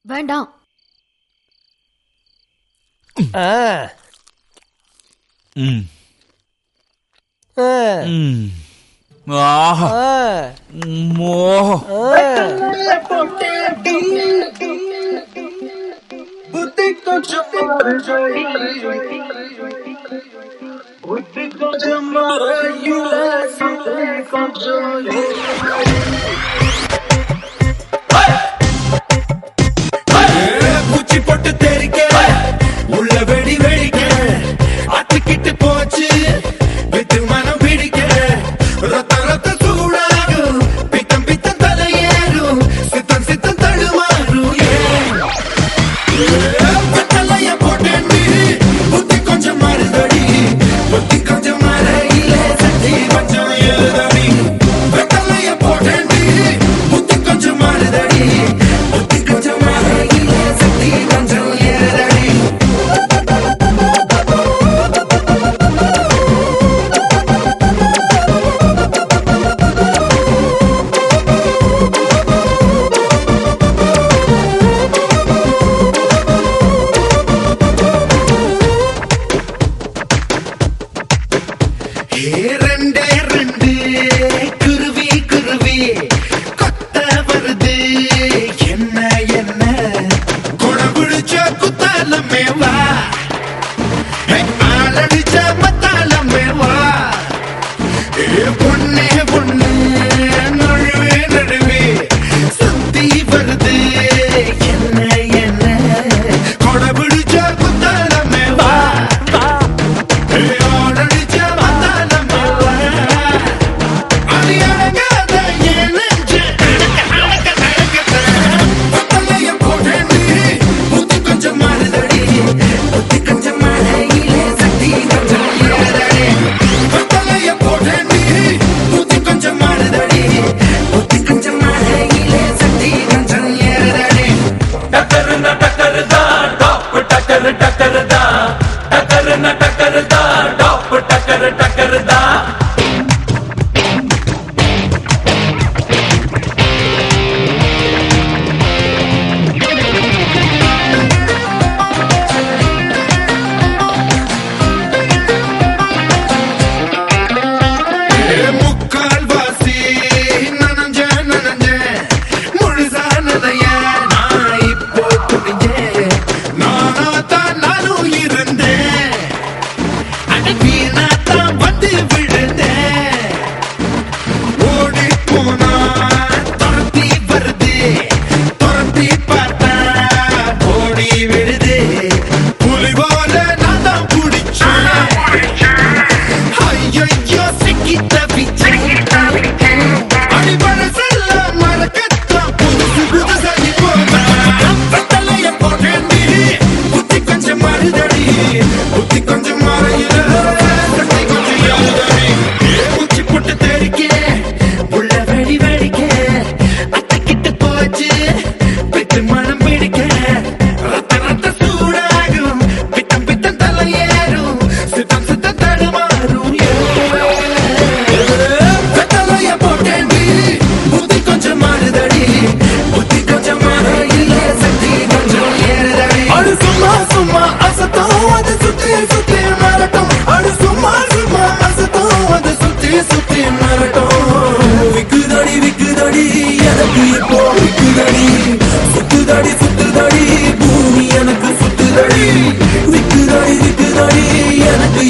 வேண்டாம் ஆ, ம் ஆ, ம் ஆஹா ஆ, மோ பூச்சி போட்டு தெரிக்க உள்ள வெடி வெடிக்க அத்துக்கிட்டு போச்சு வித்து மனம் பிடிக்க ரத்த ரத்த சூடாகும் பித்தம் பித்தம் தலையேறும் சித்தம் சித்தம் தடுமாறும் ஏன் வெத்தலைய போட்டேன்னு புத்தி கொஞ்சம் மாறுதடி புத்தி கொஞ்சம் மாறையில சக்தி கொஞ்சம் எழுதடி வெத்தலைய போட்டேன்னு புத்தி கொஞ்சம் மாறுதடி புத்தி கொஞ்சம் மாறையில சக்தி கொஞ்சம் எழுதடி ஏ ரெண்டே ரெண்டு குருவி குருவி கொத்த வருது என்ன என்ன குடம் பிடிச்ச குத்தாலமே வா ஏ, ஆளடிச்ச மத்தாலமே வா ஏ பொண்ணே பொண்ணு நழுவே நழுவே சுத்தி வருது என்ன என்ன கொடம் பிடிச்ச குத்தாலமே வா முக்கால் வாசி நனஞ்ச நனஞ்ச முழுசா நனைய நான் இப்போ துணிஞ்சேன் நானா தான் நானும் இருந்தேன் அட வீணா தான் வந்து விழுந்தேன் ஓடி போனா துரத்தி வருது துரத்தி பார்த்தா ஓடி விடுது புலி போல நான் தான் பிடிச்சேன் ஐயையோ சிக்கி தப்பிச்சேன் அடிபட செல்ல மறக்கத்தான் புதுசு புதுசாகி போனா வெத்தலைய போட்டேன்டி புத்தி கொஞ்சம் மாறுதடி புத்தி கொஞ்சம் மாறையில சக்தி கொஞ்சம் ஏறுதடி மூச்சு போட்டு தெரிக்க உள்ள வெடி வெடிக்க அத்தைக்கிட்டு போச்சு பித்து மனம் பிடிக்க ரத்த ரத்த சூடாகும் பித்தம் பித்தம் தலையேறும் சித்தம் சித்தம் தடுமாறும் வெத்தலைய போட்டேன்டி புத்தி கொஞ்சம் மாறுதடி புத்தி கொஞ்சம் மாறையில சக்தி கொஞ்சம் ஏறுதடி அடு சும்மா சும்மா அசத்தம் அது சுத்தி சுத்தி மரட்டும் அடு சும்மா சும்மா அசத்தம் அது சுத்தி சுத்தி மரட்டும் விக்குதடி விக்குதடி எனக்கு இப்போ விக்குதடி சுத்துதடி சுத்துதடி பூமி எனக்கு சுத்துதடி விக்குதடி விக்குதடி எனக்கு